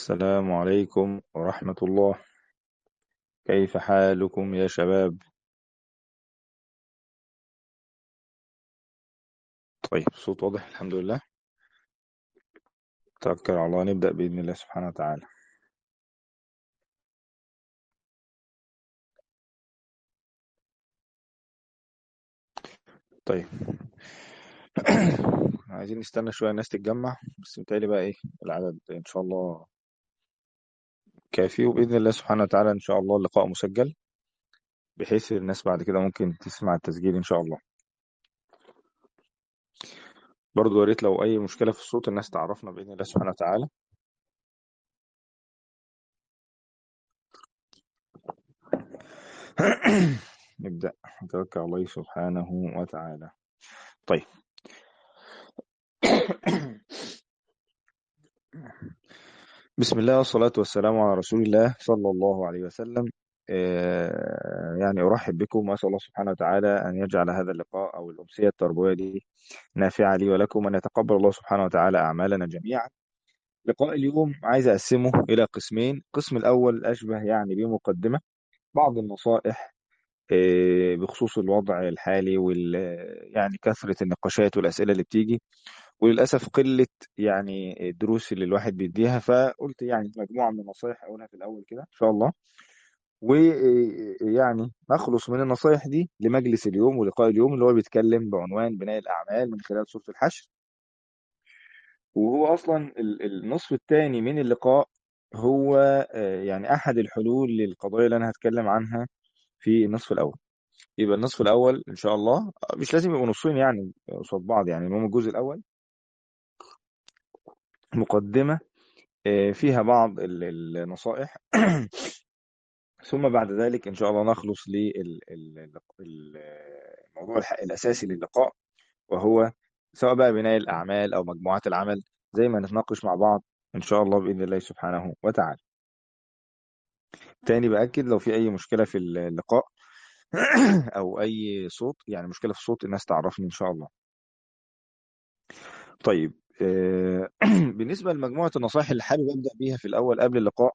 السلام عليكم ورحمة الله كيف حالكم يا شباب طيب الصوت واضح الحمد لله توكل على الله نبدأ بإذن الله سبحانه وتعالى طيب عايزين نستنى شوية الناس تتجمع بس متهيألي بقى إيه العدد إن شاء الله كافي وبإذن الله سبحانه وتعالى إن شاء الله اللقاء مسجل بحيث الناس بعد كده ممكن تسمع التسجيل إن شاء الله برضو يا ريت لو أي مشكلة في الصوت الناس تعرفنا بإذن الله سبحانه وتعالى نبدأ نتوكل على الله سبحانه وتعالى طيب بسم الله والصلاة والسلام على رسول الله صلى الله عليه وسلم آه، يعني أرحب بكم وأسأل الله سبحانه وتعالى أن يجعل هذا اللقاء أو الأمسية التربوية دي نافعة لي ولكم وأن يتقبل الله سبحانه وتعالى أعمالنا جميعا لقاء اليوم عايز أقسمه إلى قسمين القسم الأول أشبه يعني بمقدمة بعض النصائح آه، بخصوص الوضع الحالي وال يعني كثرة النقاشات والأسئلة اللي بتيجي وللأسف قلة يعني الدروس اللي الواحد بيديها فقلت يعني مجموعة من النصايح أقولها في الأول كده إن شاء الله ويعني نخلص من النصايح دي لمجلس اليوم ولقاء اليوم اللي هو بيتكلم بعنوان بناء الأعمال من خلال سورة الحشر وهو أصلا ال- النصف الثاني من اللقاء هو آه، يعني أحد الحلول للقضايا اللي أنا هتكلم عنها في النصف الأول يبقى النصف الأول إن شاء الله مش لازم يبقوا نصين يعني قصاد بعض يعني المهم الجزء الأول مقدمة آه، فيها بعض ال- النصائح ثم بعد ذلك إن شاء الله نخلص للموضوع الأساسي للقاء وهو سواء بقى بناء الأعمال أو مجموعات العمل زي ما نتناقش مع بعض إن شاء الله بإذن الله سبحانه وتعالى تاني بأكد لو في أي مشكلة في اللقاء أو أي صوت يعني مشكلة في الصوت الناس تعرفني إن شاء الله طيب آه، بالنسبة لمجموعة النصائح اللي حابب أبدأ بيها في الأول قبل اللقاء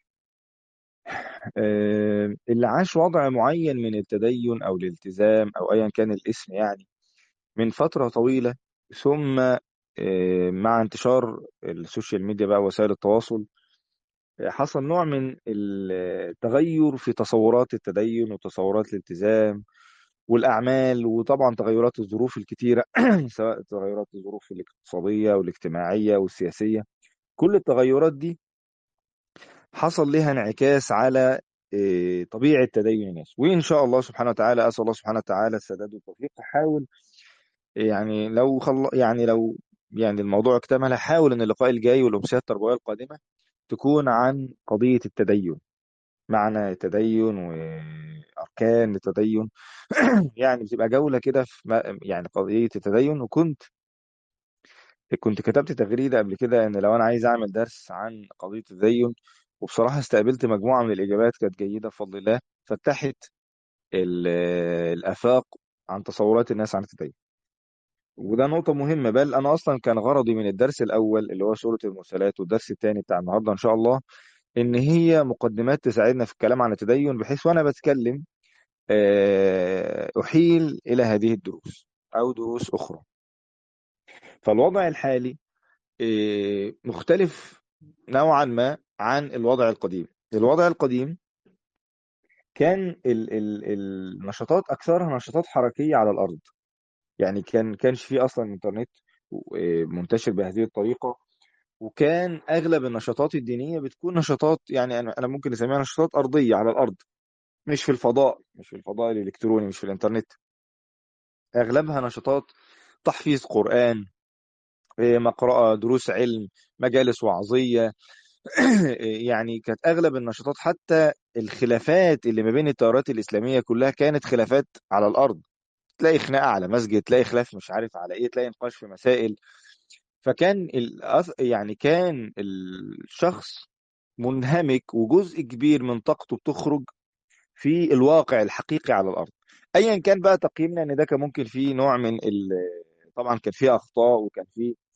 آه، اللي عاش وضع معين من التدين أو الالتزام أو أيا كان الاسم يعني من فترة طويلة ثم آه، مع انتشار السوشيال ميديا بقى وسائل التواصل آه، حصل نوع من التغير في تصورات التدين وتصورات الالتزام والأعمال وطبعا تغيرات الظروف الكتيرة سواء تغيرات الظروف الاقتصادية والاجتماعية والسياسية كل التغيرات دي حصل لها انعكاس على آه، طبيعة تدين الناس وإن شاء الله سبحانه وتعالى أسأل الله سبحانه وتعالى السداد والتوفيق أحاول يعني لو خل... يعني لو يعني الموضوع اكتمل هحاول ان اللقاء الجاي والامسيات التربويه القادمه تكون عن قضيه التدين معنى التدين واركان التدين يعني بتبقى جوله كده في ما- يعني قضيه التدين وكنت كنت كتبت تغريده قبل كده ان لو انا عايز اعمل درس عن قضيه التدين وبصراحه استقبلت مجموعه من الاجابات كانت جيده بفضل الله فتحت ال- الافاق عن تصورات الناس عن التدين وده نقطة مهمة بل أنا أصلا كان غرضي من الدرس الأول اللي هو سورة المرسلات والدرس الثاني بتاع النهاردة إن شاء الله إن هي مقدمات تساعدنا في الكلام عن التدين بحيث وأنا بتكلم آه، أحيل إلى هذه الدروس أو دروس أخرى فالوضع الحالي آه، مختلف نوعا ما عن الوضع القديم الوضع القديم كان ال ال النشاطات أكثرها نشاطات حركية على الأرض يعني كان كانش في أصلا إنترنت آه، منتشر بهذه الطريقة وكان اغلب النشاطات الدينيه بتكون نشاطات يعني انا انا ممكن اسميها نشاطات ارضيه على الارض مش في الفضاء مش في الفضاء الالكتروني مش في الانترنت اغلبها نشاطات تحفيظ قران إيه، مقرأة دروس علم مجالس وعظيه يعني كانت اغلب النشاطات حتى الخلافات اللي ما بين التيارات الاسلاميه كلها كانت خلافات على الارض تلاقي خناقه على مسجد تلاقي خلاف مش عارف على ايه تلاقي نقاش في مسائل فكان الأث... يعني كان الشخص منهمك وجزء كبير من طاقته بتخرج في الواقع الحقيقي على الارض ايا كان بقى تقييمنا ان ده كان ممكن فيه نوع من ال... طبعا كان فيه اخطاء وكان فيه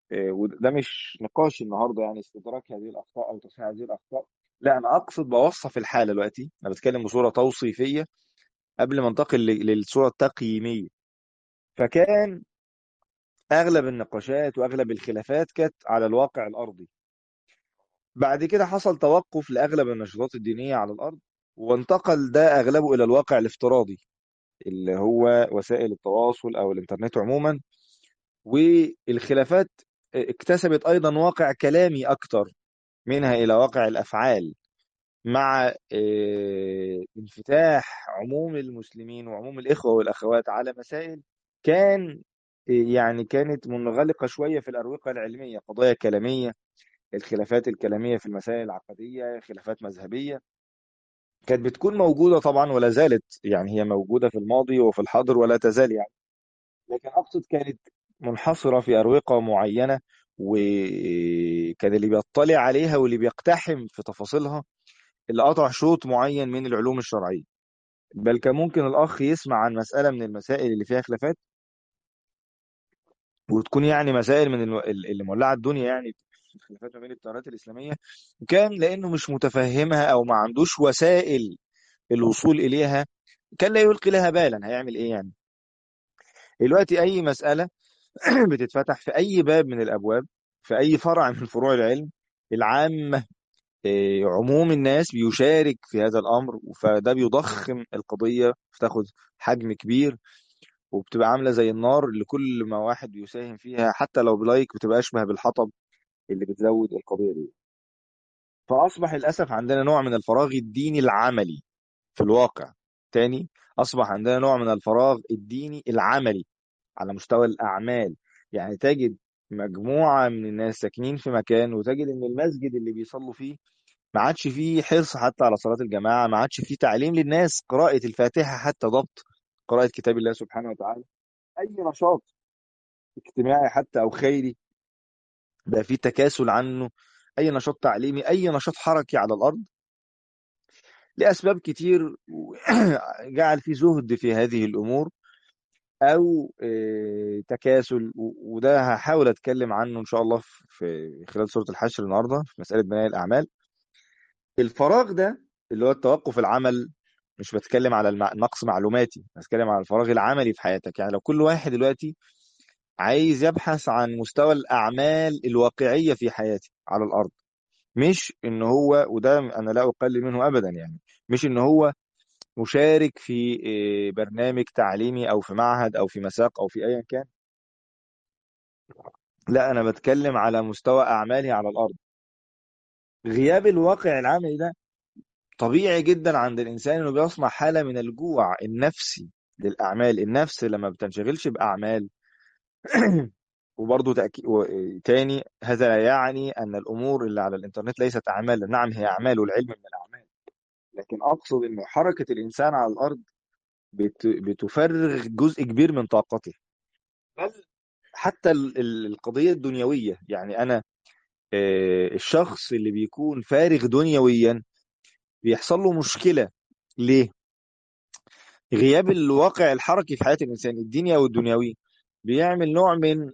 آه، وده مش نقاش النهارده يعني استدراك هذه الاخطاء او تصحيح هذه الاخطاء لا انا اقصد بوصف الحاله دلوقتي انا بتكلم بصوره توصيفيه قبل ما انتقل ل- للصوره التقييميه فكان اغلب النقاشات واغلب الخلافات كانت على الواقع الارضي بعد كده حصل توقف لاغلب النشاطات الدينيه على الارض وانتقل ده اغلبه الى الواقع الافتراضي اللي هو وسائل التواصل او الانترنت عموما والخلافات اكتسبت ايضا واقع كلامي اكتر منها الى واقع الافعال مع آه، انفتاح عموم المسلمين وعموم الاخوه والاخوات على مسائل كان آه، يعني كانت منغلقه شويه في الاروقه العلميه قضايا كلاميه الخلافات الكلاميه في المسائل العقديه خلافات مذهبيه كانت بتكون موجوده طبعا ولا زالت يعني هي موجوده في الماضي وفي الحاضر ولا تزال يعني لكن اقصد كانت منحصره في اروقه معينه وكان اللي بيطلع عليها واللي بيقتحم في تفاصيلها اللي قطع شوط معين من العلوم الشرعيه بل كان ممكن الاخ يسمع عن مساله من المسائل اللي فيها خلافات وتكون يعني مسائل من الو- اللي مولعه الدنيا يعني في الخلافات ما بين التيارات الاسلاميه وكان لانه مش متفهمها او ما عندوش وسائل الوصول اليها كان لا يلقي لها بالا هيعمل ايه يعني دلوقتي اي مساله بتتفتح في اي باب من الابواب في اي فرع من فروع العلم العامه إيه، عموم الناس بيشارك في هذا الامر فده بيضخم القضيه بتاخد حجم كبير وبتبقى عامله زي النار اللي كل ما واحد بيساهم فيها حتى لو بلايك بتبقى اشبه بالحطب اللي بتزود القضيه دي فاصبح للاسف عندنا نوع من الفراغ الديني العملي في الواقع تاني اصبح عندنا نوع من الفراغ الديني العملي على مستوى الاعمال يعني تجد مجموعه من الناس ساكنين في مكان وتجد ان المسجد اللي بيصلوا فيه ما عادش فيه حرص حتى على صلاه الجماعه ما عادش فيه تعليم للناس قراءه الفاتحه حتى ضبط قراءه كتاب الله سبحانه وتعالى اي نشاط اجتماعي حتى او خيري بقى فيه تكاسل عنه اي نشاط تعليمي اي نشاط حركي على الارض لاسباب كتير جعل فيه زهد في هذه الامور او آه، تكاسل و- وده هحاول اتكلم عنه ان شاء الله في في خلال سوره الحشر النهارده في مساله بناء الاعمال الفراغ ده اللي هو التوقف العمل مش بتكلم على المع... نقص معلوماتي بتكلم على الفراغ العملي في حياتك يعني لو كل واحد دلوقتي عايز يبحث عن مستوى الأعمال الواقعية في حياته على الأرض مش إن هو وده أنا لا أقلل منه أبدا يعني مش إن هو مشارك في إيه، برنامج تعليمي أو في معهد أو في مساق أو في أيا كان لا أنا بتكلم على مستوى أعمالي على الأرض غياب الواقع العملي ده طبيعي جدا عند الإنسان إنه بيصنع حالة من الجوع النفسي للأعمال النفس لما بتنشغلش بأعمال وبرضه تأكيد تاني هذا لا يعني أن الأمور اللي على الإنترنت ليست أعمال نعم هي أعمال والعلم من الأعمال لكن أقصد أن حركة الإنسان على الأرض بت... بتفرغ جزء كبير من طاقته بل حتى ال- ال- القضية الدنيوية يعني أنا آه، الشخص اللي بيكون فارغ دنيويا بيحصل له مشكلة ليه؟ غياب الواقع الحركي في حياة الإنسان الديني أو الدنيوي بيعمل نوع من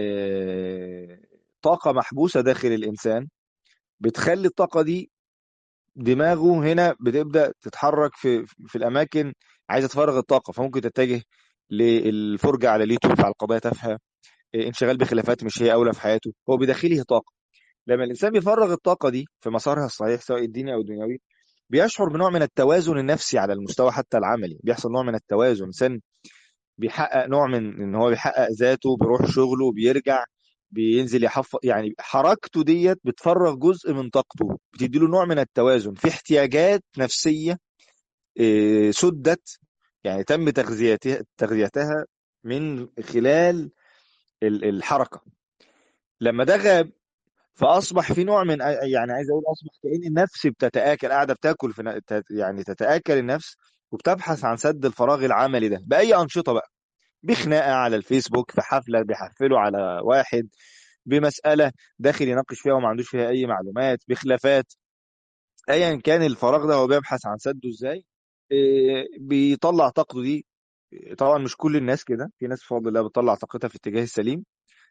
آه، طاقة محبوسة داخل الإنسان بتخلي الطاقة دي دماغه هنا بتبدأ تتحرك في في الأماكن عايزة تفرغ الطاقة فممكن تتجه للفرجة على اليوتيوب على القضايا تافهة آه، انشغال بخلافات مش هي أولى في حياته هو بداخله طاقة لما الإنسان بيفرغ الطاقة دي في مسارها الصحيح سواء الديني أو الدنيوي بيشعر بنوع من التوازن النفسي على المستوى حتى العملي بيحصل نوع من التوازن الإنسان بيحقق نوع من ان هو بيحقق ذاته بيروح شغله بيرجع بينزل يحفظ يعني حركته ديت بتفرغ جزء من طاقته بتديله نوع من التوازن في احتياجات نفسية إيه، سدت يعني تم تغذيتها تغذيتها من خلال ال- الحركة لما ده غاب فاصبح في نوع من يعني عايز اقول اصبح كأن النفس بتتآكل قاعدة بتاكل في ن- تت- يعني تتآكل النفس وبتبحث عن سد الفراغ العملي ده بأي أنشطة بقى بخناقه على الفيسبوك في حفله بيحفلوا على واحد بمساله داخل يناقش فيها وما عندوش فيها اي معلومات بخلافات ايا كان الفراغ ده هو بيبحث عن سده ازاي إيه، بيطلع طاقته دي طبعا مش كل الناس كده في ناس بفضل الله بتطلع طاقتها في الاتجاه السليم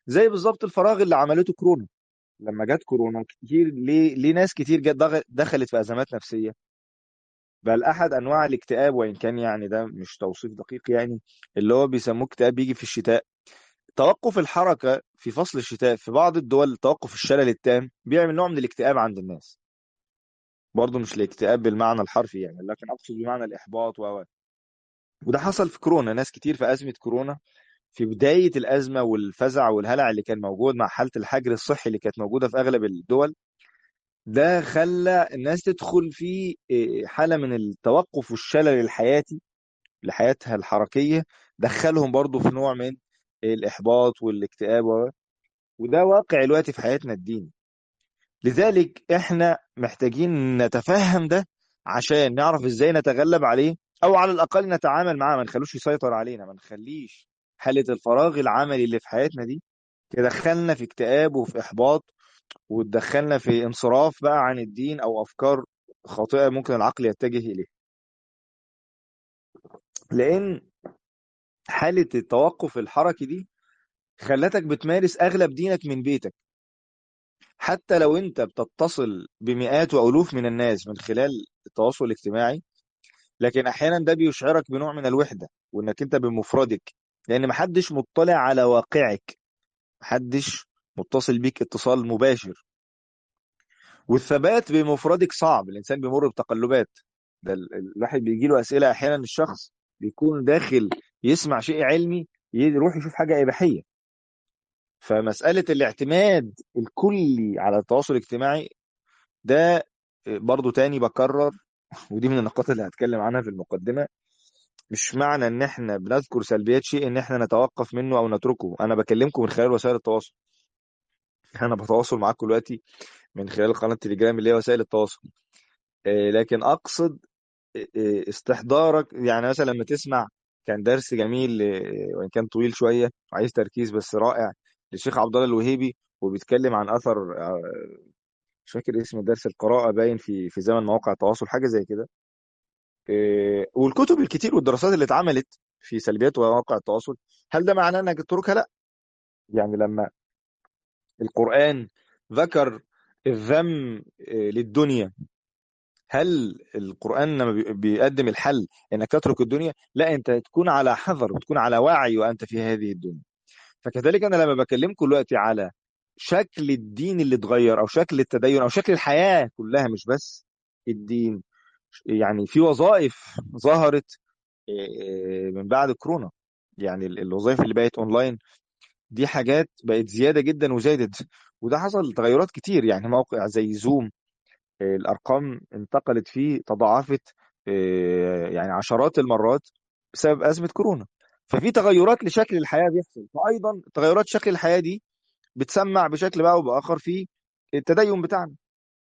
زي بالظبط الفراغ اللي عملته كورونا لما جت كورونا كتير ليه ليه ناس كتير جت دغ- دخلت في ازمات نفسيه بل احد انواع الاكتئاب وان كان يعني ده مش توصيف دقيق يعني اللي هو بيسموه اكتئاب بيجي في الشتاء توقف الحركه في فصل الشتاء في بعض الدول توقف الشلل التام بيعمل نوع من الاكتئاب عند الناس برضه مش الاكتئاب بالمعنى الحرفي يعني لكن اقصد بمعنى الاحباط و وده حصل في كورونا ناس كتير في ازمه كورونا في بدايه الازمه والفزع والهلع اللي كان موجود مع حاله الحجر الصحي اللي كانت موجوده في اغلب الدول ده خلى الناس تدخل في إيه، حالة من التوقف والشلل الحياتي لحياتها الحركية دخلهم برضو في نوع من الإحباط والاكتئاب و- وده واقع دلوقتي في حياتنا الديني لذلك احنا محتاجين نتفهم ده عشان نعرف ازاي نتغلب عليه او على الاقل نتعامل معاه ما نخلوش يسيطر علينا ما نخليش حالة الفراغ العملي اللي في حياتنا دي تدخلنا في اكتئاب وفي احباط وتدخلنا في انصراف بقى عن الدين او افكار خاطئه ممكن العقل يتجه اليها لان حاله التوقف الحركي دي خلتك بتمارس اغلب دينك من بيتك حتى لو انت بتتصل بمئات والوف من الناس من خلال التواصل الاجتماعي لكن احيانا ده بيشعرك بنوع من الوحده وانك انت بمفردك لان محدش مطلع على واقعك محدش متصل بيك اتصال مباشر والثبات بمفردك صعب الانسان بيمر بتقلبات ده ال- ال- الواحد بيجي له اسئله احيانا الشخص بيكون داخل يسمع شيء علمي يروح يشوف حاجه اباحيه فمساله الاعتماد الكلي على التواصل الاجتماعي ده برضو تاني بكرر ودي من النقاط اللي هتكلم عنها في المقدمه مش معنى ان احنا بنذكر سلبيات شيء ان احنا نتوقف منه او نتركه انا بكلمكم من خلال وسائل التواصل انا بتواصل معاكم دلوقتي من خلال قناه تليجرام اللي هي وسائل التواصل آه، لكن اقصد آه، استحضارك يعني مثلا لما تسمع كان درس جميل آه، وان كان طويل شويه وعايز تركيز بس رائع للشيخ عبد الله الوهيبي وبيتكلم عن اثر آه، مش فاكر اسم الدرس القراءه باين في في زمن مواقع التواصل حاجه زي كده آه، والكتب الكتير والدراسات اللي اتعملت في سلبيات مواقع التواصل هل ده معناه انك تتركها لا يعني لما القرآن ذكر الذم آه، للدنيا هل القرآن لما بي- بيقدم الحل انك تترك الدنيا لا انت تكون على حذر وتكون على وعي وانت في هذه الدنيا فكذلك انا لما بكلمكم دلوقتي على شكل الدين اللي اتغير او شكل التدين او شكل الحياة كلها مش بس الدين يعني في وظائف ظهرت آه، من بعد كورونا يعني ال- الوظائف اللي بقت اونلاين دي حاجات بقت زيادة جدا وزادت وده حصل تغيرات كتير يعني موقع زي زوم آه، الارقام انتقلت فيه تضاعفت آه، يعني عشرات المرات بسبب ازمه كورونا ففي تغيرات لشكل الحياه بيحصل فايضا تغيرات شكل الحياه دي بتسمع بشكل بقى وباخر في التدين بتاعنا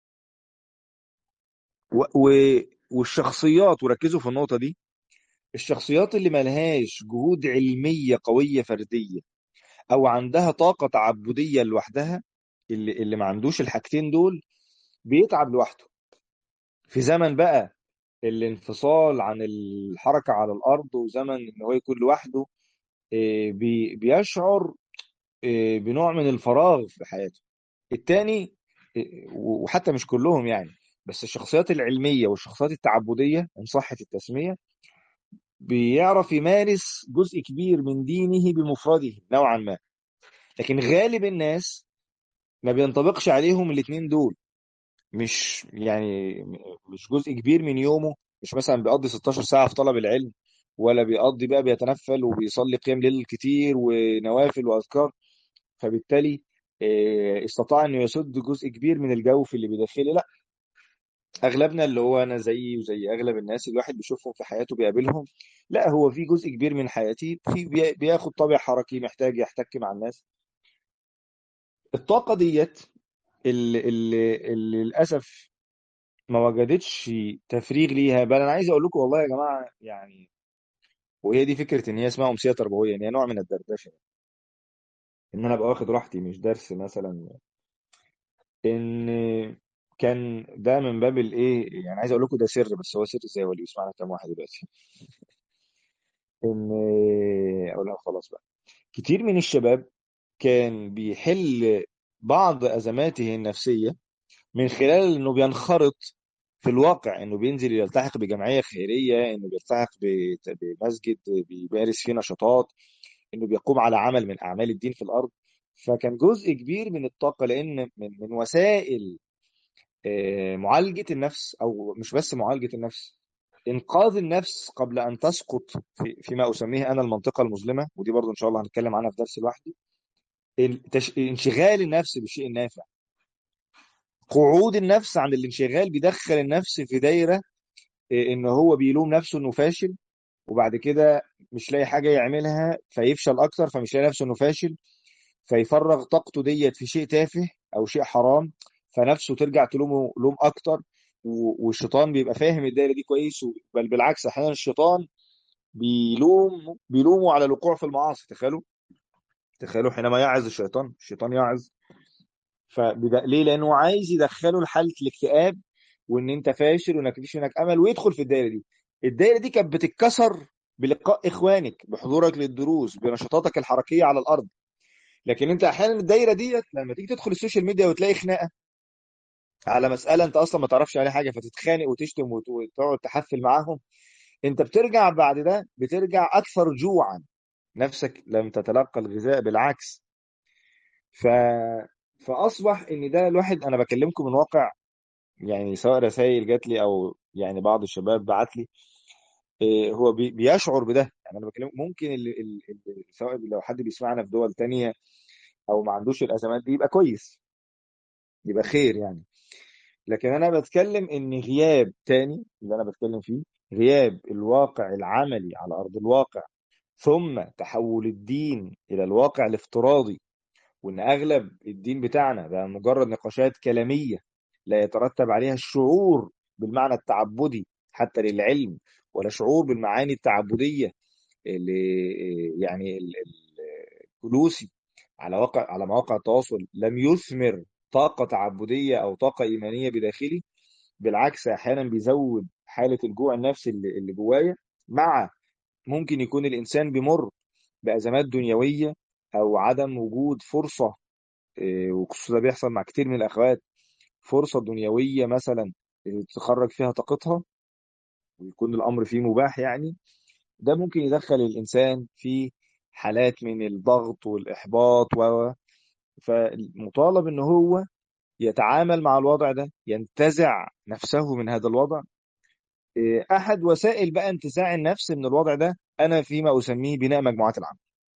و... و... والشخصيات وركزوا في النقطه دي الشخصيات اللي ملهاش جهود علميه قويه فرديه او عندها طاقه تعبديه لوحدها اللي اللي ما عندوش الحاجتين دول بيتعب لوحده في زمن بقى الانفصال عن الحركة على الأرض وزمن إن هو يكون لوحده آه، بي- بيشعر آه، بنوع من الفراغ في حياته التاني آه، وحتى مش كلهم يعني بس الشخصيات العلمية والشخصيات التعبدية إن صحت التسمية بيعرف يمارس جزء كبير من دينه بمفرده نوعا ما لكن غالب الناس ما بينطبقش عليهم الاتنين دول مش يعني مش جزء كبير من يومه مش مثلا بيقضي 16 ساعة في طلب العلم ولا بيقضي بقى بيتنفل وبيصلي قيام ليل كتير ونوافل وأذكار فبالتالي آه، استطاع انه يسد جزء كبير من الجوف اللي بداخله لا اغلبنا اللي هو انا زيي وزي اغلب الناس الواحد بيشوفهم في حياته بيقابلهم لا هو في جزء كبير من حياتي في بي- بياخد طابع حركي محتاج يحتك مع الناس الطاقة ديت اللي, اللي, اللي للأسف ما وجدتش تفريغ ليها بل انا عايز اقول لكم والله يا جماعه يعني وهي دي فكره ان هي اسمها امسيه تربويه ان هي نوع من الدردشه ان انا ابقى واخد راحتي مش درس مثلا ان كان ده من باب الايه يعني عايز اقول لكم ده سر بس هو سر ازاي واللي بيسمعنا كام واحد دلوقتي ان اقولها خلاص بقى كتير من الشباب كان بيحل بعض أزماته النفسية من خلال إنه بينخرط في الواقع إنه بينزل يلتحق بجمعية خيرية إنه بيلتحق بت- بمسجد بيمارس فيه نشاطات إنه بيقوم على عمل من أعمال الدين في الأرض فكان جزء كبير من الطاقة لأن من من وسائل آه، معالجة النفس أو مش بس معالجة النفس إنقاذ النفس قبل أن تسقط في فيما أسميه أنا المنطقة المظلمة ودي برضو إن شاء الله هنتكلم عنها في درس لوحدي التش... انشغال النفس بالشيء النافع قعود النفس عن الانشغال بيدخل النفس في دايرة إيه، ان هو بيلوم نفسه انه فاشل وبعد كده مش لاقي حاجة يعملها فيفشل اكتر فمش لاقي نفسه انه فاشل فيفرغ طاقته ديت في شيء تافه او شيء حرام فنفسه ترجع تلومه لوم اكتر و- والشيطان بيبقى فاهم الدايرة دي كويس و- بل بالعكس احيانا الشيطان بيلوم بيلومه على الوقوع في المعاصي تخيلوا تخيلوا حينما يعظ الشيطان الشيطان يعظ فبدا ليه لانه عايز يدخله لحاله الاكتئاب وان انت فاشل وانك مفيش منك امل ويدخل في الدايره دي الدايره دي كانت بتتكسر بلقاء اخوانك بحضورك للدروس بنشاطاتك الحركيه على الارض لكن انت احيانا الدايره ديت لما تيجي تدخل السوشيال ميديا وتلاقي خناقه على مساله انت اصلا ما تعرفش عليها حاجه فتتخانق وتشتم وت- وتقعد تحفل معاهم انت بترجع بعد ده بترجع اكثر جوعا نفسك لم تتلقى الغذاء بالعكس ف فاصبح ان ده الواحد انا بكلمكم من واقع يعني سواء رسائل جات لي او يعني بعض الشباب بعت لي إيه، هو بي- بيشعر بده يعني انا بكلم ممكن اللي اللي اللي- سواء لو حد بيسمعنا في دول تانية او ما عندوش الازمات دي يبقى كويس يبقى خير يعني لكن انا بتكلم ان غياب تاني اللي انا بتكلم فيه غياب الواقع العملي على ارض الواقع ثم تحول الدين الى الواقع الافتراضي وان اغلب الدين بتاعنا بقى مجرد نقاشات كلاميه لا يترتب عليها الشعور بالمعنى التعبدي حتى للعلم ولا شعور بالمعاني التعبديه اللي يعني ال- ال- الفلوسي على واقع على مواقع التواصل لم يثمر طاقه تعبديه او طاقه ايمانيه بداخلي بالعكس احيانا بيزود حاله الجوع النفسي اللي اللي جوايا مع ممكن يكون الانسان بيمر بازمات دنيويه او عدم وجود فرصه إيه، وخصوصا ده بيحصل مع كتير من الاخوات فرصه دنيويه مثلا إيه، تخرج فيها طاقتها ويكون الامر فيه مباح يعني ده ممكن يدخل الانسان في حالات من الضغط والاحباط و فمطالب ان هو يتعامل مع الوضع ده ينتزع نفسه من هذا الوضع إيه، احد وسائل بقى انتزاع النفس من الوضع ده انا فيما اسميه بناء مجموعات العمل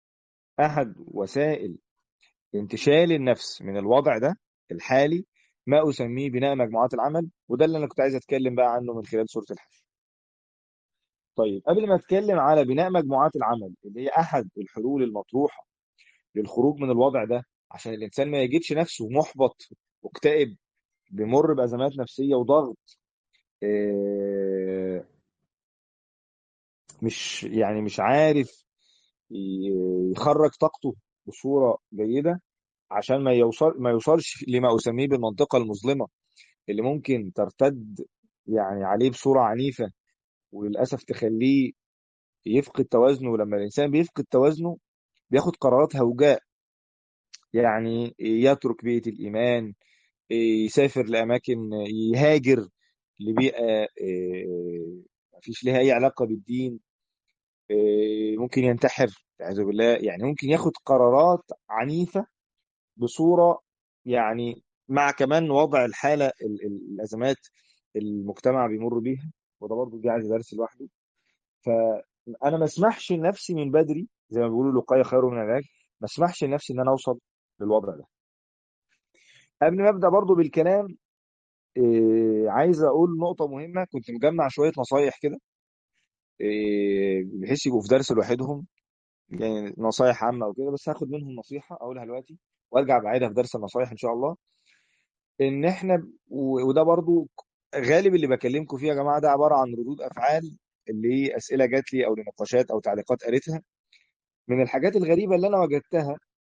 احد وسائل انتشال النفس من الوضع ده الحالي ما أسميه بناء مجموعات العمل وده اللي أنا كنت عايز أتكلم بقى عنه من خلال سورة الحشر طيب قبل ما أتكلم على بناء مجموعات العمل اللي هي أحد الحلول المطروحة للخروج من الوضع ده عشان الإنسان ما يجدش نفسه محبط مكتئب بيمر بأزمات نفسية وضغط آه، مش يعني مش عارف ي- يخرج طاقته بصورة جيدة عشان ما يوصل ما يوصلش لما أسميه بالمنطقة المظلمة اللي ممكن ترتد يعني عليه بصورة عنيفة وللأسف تخليه يفقد توازنه ولما الإنسان بيفقد توازنه بياخد قرارات هوجاء يعني يترك بيئة الإيمان يسافر لأماكن يهاجر لبيئة آه، مفيش لها أي علاقة بالدين آه، ممكن ينتحر والعياذ بالله يعني ممكن ياخد قرارات عنيفة بصورة يعني مع كمان وضع الحالة ال- ال- الأزمات المجتمع بيمر بيها وده برضه دي عايز درس لوحده فأنا ما اسمحش لنفسي من بدري زي ما بيقولوا الوقاية خير من العلاج ما اسمحش لنفسي إن أنا أوصل للوضع ده قبل ما أبدأ برضه بالكلام إيه عايز أقول نقطة مهمة كنت مجمع شوية نصايح كده إيه بحيث يبقوا في درس لوحدهم يعني نصايح عامة وكده بس هاخد منهم نصيحة أقولها دلوقتي وأرجع بعيدها في درس النصايح إن شاء الله ان احنا و- وده برضو غالب اللي بكلمكم فيه يا جماعه ده عباره عن ردود افعال اللي هي اسئله جات لي او لنقاشات او تعليقات قريتها من الحاجات الغريبه اللي انا وجدتها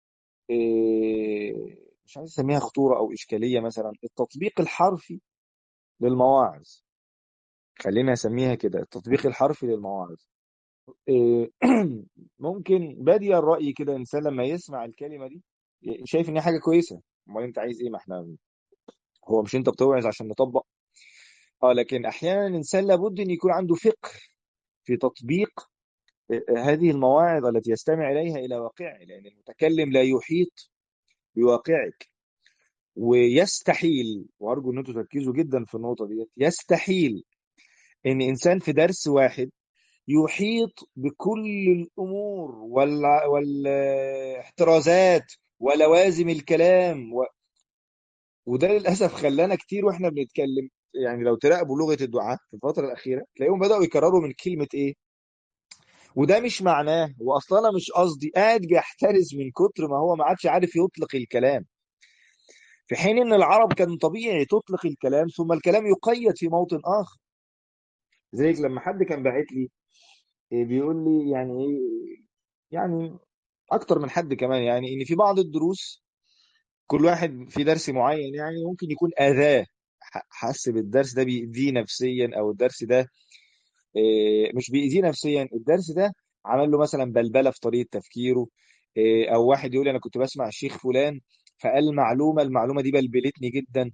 إيه، مش عايز اسميها خطوره او اشكاليه مثلا التطبيق الحرفي للمواعظ خلينا اسميها كده التطبيق الحرفي للمواعظ إيه، ممكن بادي الراي كده انسان لما يسمع الكلمه دي شايف ان هي حاجه كويسه امال انت عايز ايه ما احنا هو مش انت بتوعظ عشان نطبق اه لكن احيانا الانسان لابد ان يكون عنده فقه في تطبيق هذه المواعظ التي يستمع اليها الى واقعه لان المتكلم لا يحيط بواقعك ويستحيل وارجو ان انتم تركزوا جدا في النقطه ديت يستحيل ان انسان في درس واحد يحيط بكل الامور وال... والاحترازات ولوازم الكلام و... وده للاسف خلانا كتير واحنا بنتكلم يعني لو تراقبوا لغه الدعاء في الفتره الاخيره تلاقيهم بداوا يكرروا من كلمه ايه وده مش معناه واصلا انا مش قصدي قاعد بيحترز من كتر ما هو ما عادش عارف يطلق الكلام في حين ان العرب كان طبيعي تطلق الكلام ثم الكلام يقيد في موطن اخر زيك لما حد كان باعت لي بيقول لي يعني ايه يعني اكتر من حد كمان يعني ان في بعض الدروس كل واحد في درس معين يعني ممكن يكون اذاه حس بالدرس ده بيأذيه نفسيا او الدرس ده مش بيأذيه نفسيا الدرس ده عمل له مثلا بلبله في طريقه تفكيره او واحد يقول انا كنت بسمع الشيخ فلان فقال معلومه المعلومه دي بلبلتني جدا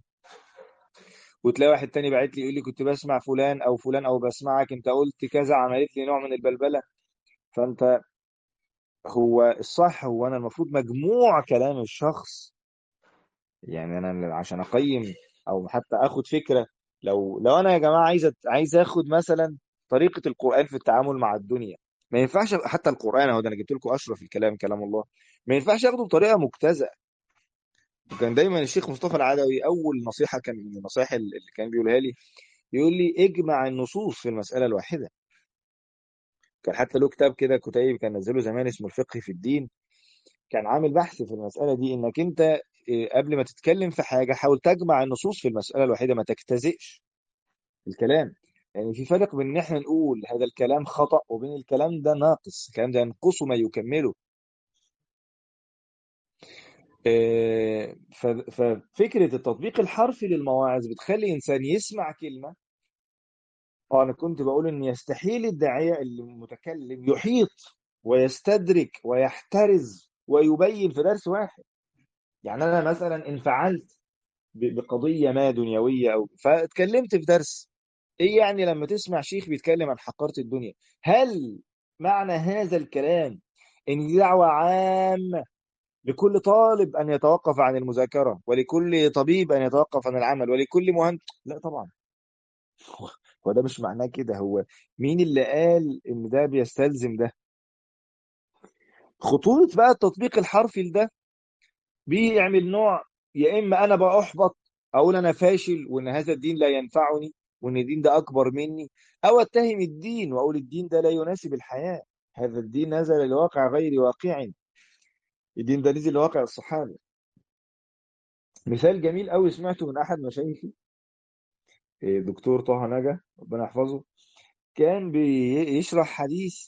وتلاقي واحد تاني بعت لي يقول لي كنت بسمع فلان او فلان او بسمعك انت قلت كذا عملت لي نوع من البلبله فانت هو الصح هو انا المفروض مجموع كلام الشخص يعني انا عشان اقيم او حتى اخد فكره لو لو انا يا جماعه عايز عايز اخد مثلا طريقه القران في التعامل مع الدنيا ما ينفعش حتى القران اهو ده انا جبت لكم اشرف الكلام كلام الله ما ينفعش اخده بطريقه مبتذله وكان دايما الشيخ مصطفى العدوي اول نصيحه كان من النصائح اللي كان بيقولها لي يقول لي اجمع النصوص في المساله الواحده كان حتى له كتاب كده كتيب كان نزله زمان اسمه الفقه في الدين كان عامل بحث في المساله دي انك انت قبل ما تتكلم في حاجه حاول تجمع النصوص في المساله الواحده ما تجتزئش الكلام يعني في فرق بين ان احنا نقول هذا الكلام خطا وبين الكلام ده ناقص الكلام ده ينقصه ما يكمله ففكرة التطبيق الحرفي للمواعظ بتخلي إنسان يسمع كلمة اه أنا كنت بقول إن يستحيل الداعية المتكلم يحيط ويستدرك ويحترز ويبين في درس واحد يعني أنا مثلا انفعلت بقضية ما دنيوية أو فاتكلمت في درس إيه يعني لما تسمع شيخ بيتكلم عن حقارة الدنيا هل معنى هذا الكلام إن دي دعوة عامة لكل طالب أن يتوقف عن المذاكرة ولكل طبيب أن يتوقف عن العمل ولكل مهندس لا طبعا هو ده مش معناه كده هو مين اللي قال إن ده بيستلزم ده خطورة بقى التطبيق الحرفي لده بيعمل نوع يا إما أنا بقى أحبط أقول أنا فاشل وإن هذا الدين لا ينفعني وإن الدين ده أكبر مني أو أتهم الدين وأقول الدين ده لا يناسب الحياة هذا الدين نزل لواقع غير واقع الدين ده نزل لواقع الصحابة مثال جميل قوي سمعته من أحد مشايخي دكتور طه نجا ربنا يحفظه كان بيشرح حديث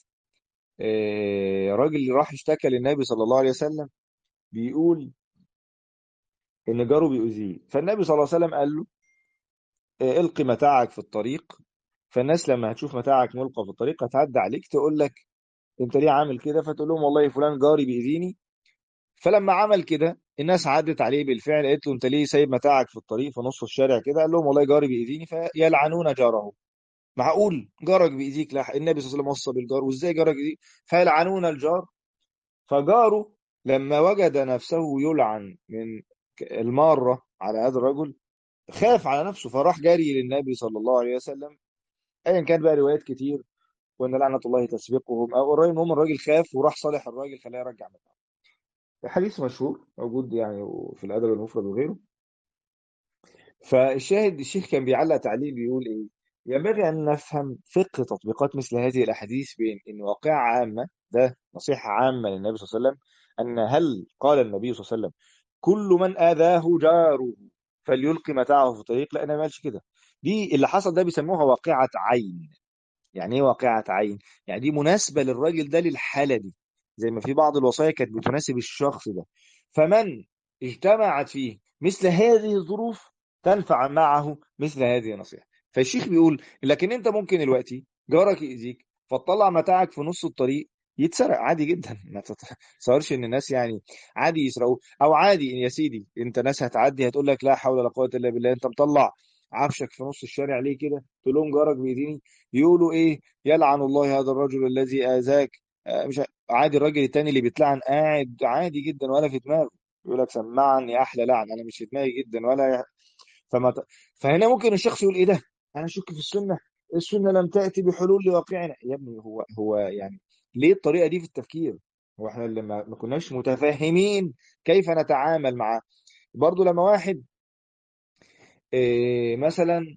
راجل راح اشتكى للنبي صلى الله عليه وسلم بيقول ان جاره بيؤذيه فالنبي صلى الله عليه وسلم قال له القي متاعك في الطريق فالناس لما هتشوف متاعك ملقى في الطريق هتعدي عليك تقول لك انت ليه عامل كده فتقول لهم والله فلان جاري بيأذيني فلما عمل كده الناس عدت عليه بالفعل قالت له انت ليه سايب متاعك في الطريق في نص الشارع كده قال لهم والله جاري بيأذيني فيلعنون جاره معقول جارك بيأذيك لا النبي صلى الله عليه وسلم وصى بالجار وازاي جارك يأذيك فيلعنون الجار فجاره لما وجد نفسه يلعن من المارة على هذا الرجل خاف على نفسه فراح جاري للنبي صلى الله عليه وسلم ايا كان بقى روايات كتير وان لعنه الله تسبقهم او الراجل المهم الراجل خاف وراح صالح الراجل خلاه يرجع متاعه حديث مشهور موجود يعني في الادب المفرد وغيره فالشاهد الشيخ كان بيعلق تعليق بيقول ايه ينبغي ان نفهم فقه تطبيقات مثل هذه الاحاديث بين ان واقعه عامه ده نصيحه عامه للنبي صلى الله عليه وسلم ان هل قال النبي صلى الله عليه وسلم كل من اذاه جاره فليلقي متاعه في الطريق لا انا ما قالش كده دي اللي حصل ده بيسموها واقعه عين يعني ايه واقعه عين يعني دي مناسبه للراجل ده للحاله دي زي ما في بعض الوصايا كانت بتناسب الشخص ده فمن اجتمعت فيه مثل هذه الظروف تنفع معه مثل هذه النصيحه فالشيخ بيقول لكن انت ممكن دلوقتي جارك يأذيك فتطلع متاعك في نص الطريق يتسرق عادي جدا ما تتصورش ان الناس يعني عادي يسرقوه او عادي يا سيدي انت ناس هتعدي هتقول لك لا حول ولا قوه الا بالله انت مطلع عفشك في نص الشارع ليه كده تقول لهم جارك بيديني يقولوا ايه يلعن الله هذا الرجل الذي اذاك آه، مش ع- عادي الراجل التاني اللي بيتلعن قاعد عادي جدا ولا في دماغه يقول لك سمعني احلى لعن انا مش في دماغي جدا ولا فما ت... فهنا ممكن الشخص يقول ايه ده انا اشك في السنه السنه لم تاتي بحلول لواقعنا يا ابني هو هو يعني ليه الطريقه دي في التفكير هو احنا لما ما كناش متفاهمين كيف نتعامل معاه برضو لما واحد إيه مثلا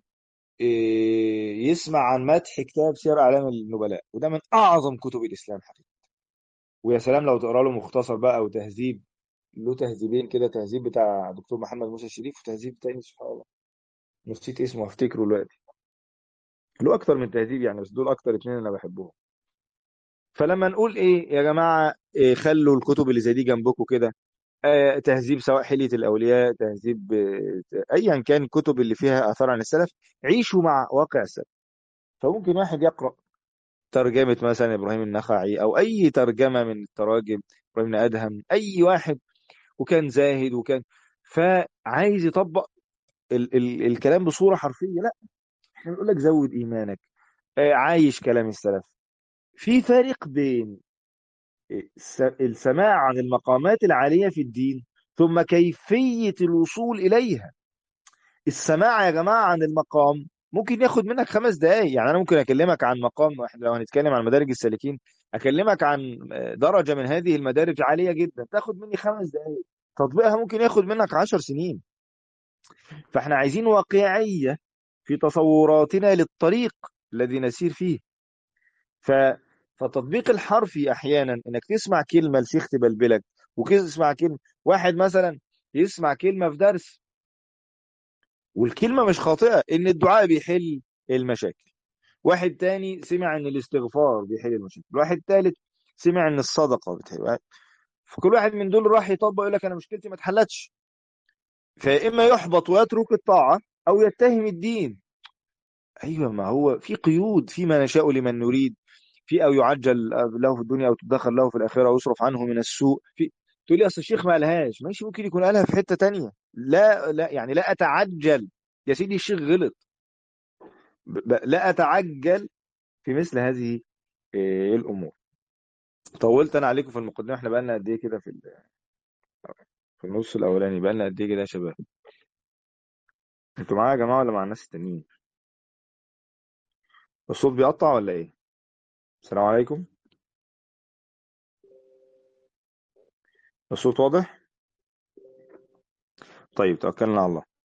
إيه يسمع عن مدح كتاب سير اعلام النبلاء وده من اعظم كتب الاسلام حقيقه ويا سلام لو تقرا له مختصر بقى او تهذيب له تهذيبين كده تهذيب بتاع دكتور محمد موسى الشريف وتهذيب تاني سبحان الله نسيت اسمه افتكره دلوقتي له اكتر من تهذيب يعني بس دول اكتر اتنين انا بحبهم فلما نقول ايه يا جماعه إيه خلوا الكتب اللي زي دي جنبكم كده آه تهذيب سواء حلية الاولياء تهذيب آه ايا كان الكتب اللي فيها اثار عن السلف عيشوا مع واقع السلف فممكن واحد يقرا ترجمه مثلا ابراهيم النخعي او اي ترجمه من التراجم ابراهيم بن ادهم اي واحد وكان زاهد وكان فعايز يطبق ال ال الكلام بصوره حرفيه لا احنا بنقول لك زود ايمانك آه عايش كلام السلف في فرق بين الس- السماع عن المقامات العالية في الدين ثم كيفية الوصول إليها السماع يا جماعة عن المقام ممكن ياخد منك خمس دقايق يعني أنا ممكن أكلمك عن مقام احنا لو هنتكلم عن مدارج السالكين أكلمك عن درجة من هذه المدارج عالية جدا تاخد مني خمس دقايق تطبيقها ممكن ياخد منك عشر سنين فاحنا عايزين واقعية في تصوراتنا للطريق الذي نسير فيه ف فالتطبيق الحرفي احيانا انك تسمع كلمه لشيخ تبلبلك وتسمع كلمه واحد مثلا يسمع كلمه في درس والكلمه مش خاطئه ان الدعاء بيحل المشاكل واحد تاني سمع ان الاستغفار بيحل المشاكل واحد تالت سمع ان الصدقه بتحل فكل واحد من دول راح يطبق يقول لك انا مشكلتي ما اتحلتش فاما يحبط ويترك الطاعه او يتهم الدين ايوه ما هو في قيود فيما نشاء لمن نريد في او يعجل له في الدنيا او تدخر له في الاخره او يصرف عنه من السوء في تقول لي اصل الشيخ ما قالهاش ماشي ممكن يكون قالها في حته تانية لا لا يعني لا اتعجل يا سيدي الشيخ غلط ب- ب- لا اتعجل في مثل هذه آه، الامور طولت انا عليكم في المقدمه احنا بقالنا قد ايه كده في ال- في النص الاولاني بقالنا قد ايه كده يا شباب انتوا معايا يا جماعه ولا مع الناس التانيين الصوت بيقطع ولا ايه السلام عليكم الصوت واضح طيب توكلنا على الله